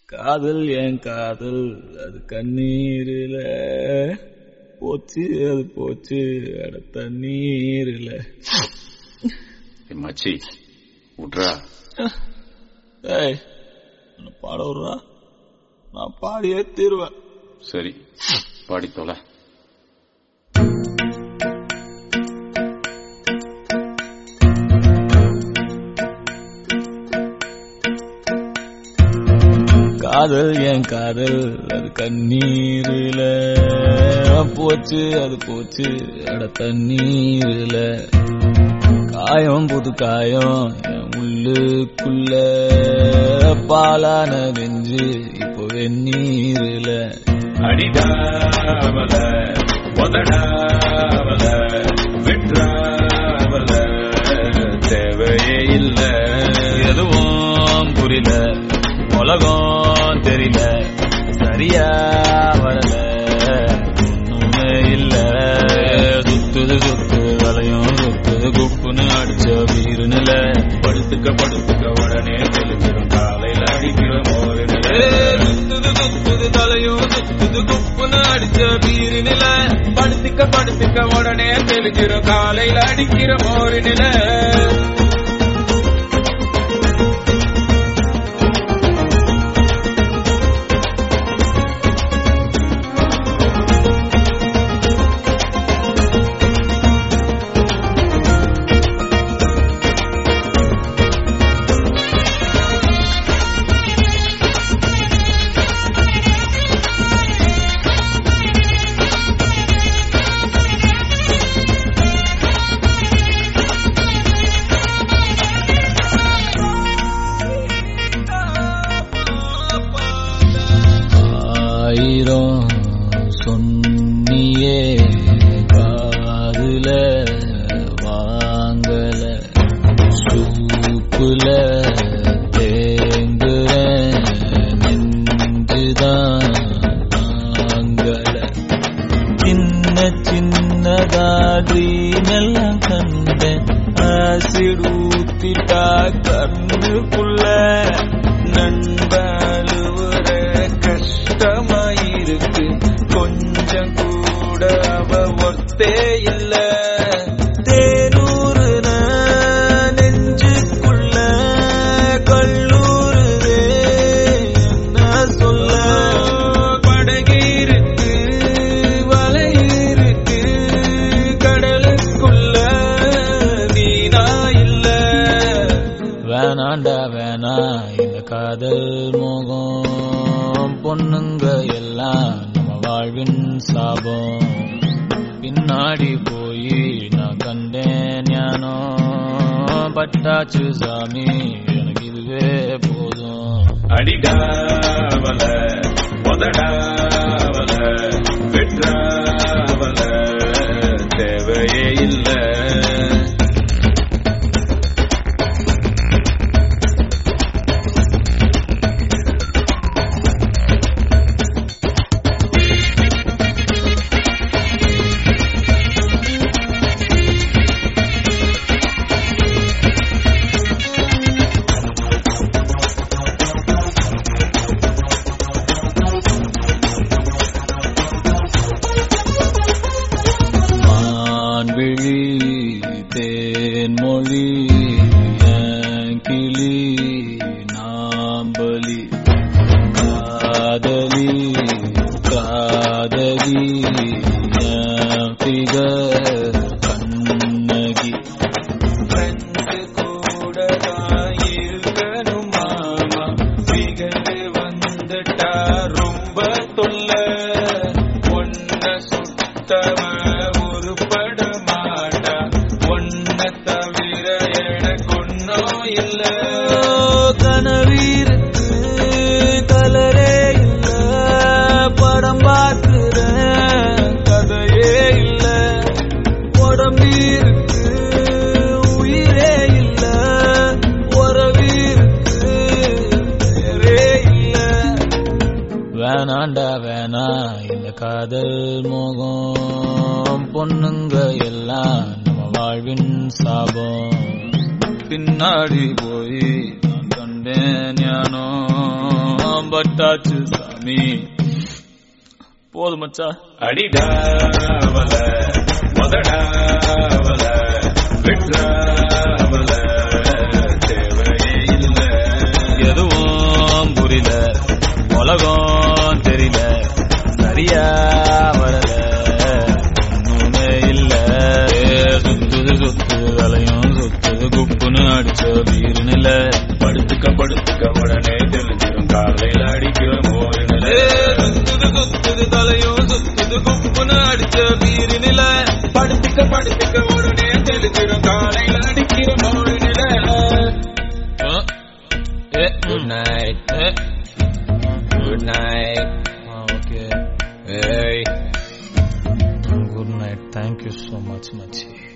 காதல் என் காதல் அது கண்ணீரில போச்சு அது போச்சு அட தண்ணீரில ஏய் மச்சி விட்றா ஏய் என்ன பாட விடுறா நான் பாடியே தீருவேன் சரி பாடி தொலை காதல் என் காதல் அது கண்ணீரில போச்சு அது போச்சு அட தண்ணீரில காயம் புது காயம் என் உள்ளுக்குள்ள பாலான நெஞ்சு இப்போ வெந்நீரில அடிடாவல உதடாவல விட்றாவல தேவையே இல்ல எதுவும் புரியல உலகம் தெரியல சரியா வரல ஒண்ணுமே இல்ல சுத்துது சுத்து வலையும் சுத்துது குப்புன்னு அடிச்ச வீருனுல படுத்துக்க படுத்துக்க உடனே தெளிச்சிடும் காலையில அடிக்கிற மோரு சுத்துது சுத்துது தலையும் சுத்துது குப்புன்னு அடிச்ச வீருனுல படுத்துக்க படுத்துக்க உடனே தெளிச்சிடும் காலையில அடிக்கிற மோரு நில ஆயிரம் சொன்னியே காதுல வாங்கல சூப்புல தேங்குற நெஞ்சுதான் தாங்கல சின்ன சின்னதாகி எல்லாம் கண்டேன் ஆசிட் ஊத்திட்டா கண்ணுக்குள்ள நண்பழுவுற கஷ்டமாயிருக்கு கொஞ்சம் கூட அவ ஒத்தே இல்ல தேனூறு நெஞ்சுக்குள்ள கல்லூருவே என்ன சொல்ல படகிருக்கு வலை இருக்கு கடலுக்குள்ள நீனா இல்ல வேணாண்டா வேணா இந்த காதல் மோகம் பொண்ணுங்க எல்லாம் நம்ம வாழ்வின் சாபம் பின்னாடி போய் நான் கண்டேன் ஞானம் பட்டாச்சு சாமி எனக்கு இதுவே போதும் அடிடாவல உதடாவல விட்றாவல தேவையே இல்ல மான்விழி தேன்மொழி என் கிளி நாம்பலி காதலி காதலி என் பிகர் கண்ணகி ஃப்ரெண்டு கூட தான் இருக்கணும் மாமா பிகர் வந்துட்டா ரொம்ப தொல்லை ஒன்ன சுத்தவ உருப்பட மாட்டா ஒன்ன தவிர எனக்கு ஒன்னும் இல்ல கனவீருக்கு கலரே இல்ல படம் பார்க்கிற கதையே இல்ல உடம்பீருக்கு உயிரே இல்ல உறவீருக்கு பேரே இல்ல வேணாண்டா வேணா இந்த காதல் மோகம் பொண்ணுங்க எல்லாம் நம்ம வாழ்வின் சாபம் பின்னாடி போய் நான் கண்டேன் ஞானம் எல்லாம் பட்டாச்சு சாமி போதும் மச்சா அடிடாவல மதடாவல விட்ராவல தேவையே இல்ல எதுவும் புரியல உலகம் தெரியல சரியா வரல ஒண்ணுமே இல்ல ஏ, சுத்துது சுத்துது தலையும் சுத்துது குப்புன்னு அடிச்ச வீரு நில படுத்துக்க படுத்துக்க உடனே தெரிஞ்சிடும் காலையில அடிக்கிற மோரு நிலை சுத்துது சுத்துது தலையும் சுத்துது குப்புன்னு அடிச்ச வீரு நில படுத்துக்க படுத்துக்க உடனே தெரிஞ்சிடும் காலையில அடிக்கிற மோரு நிலை good night good night okay ஏய் good night thank you so much மச்சி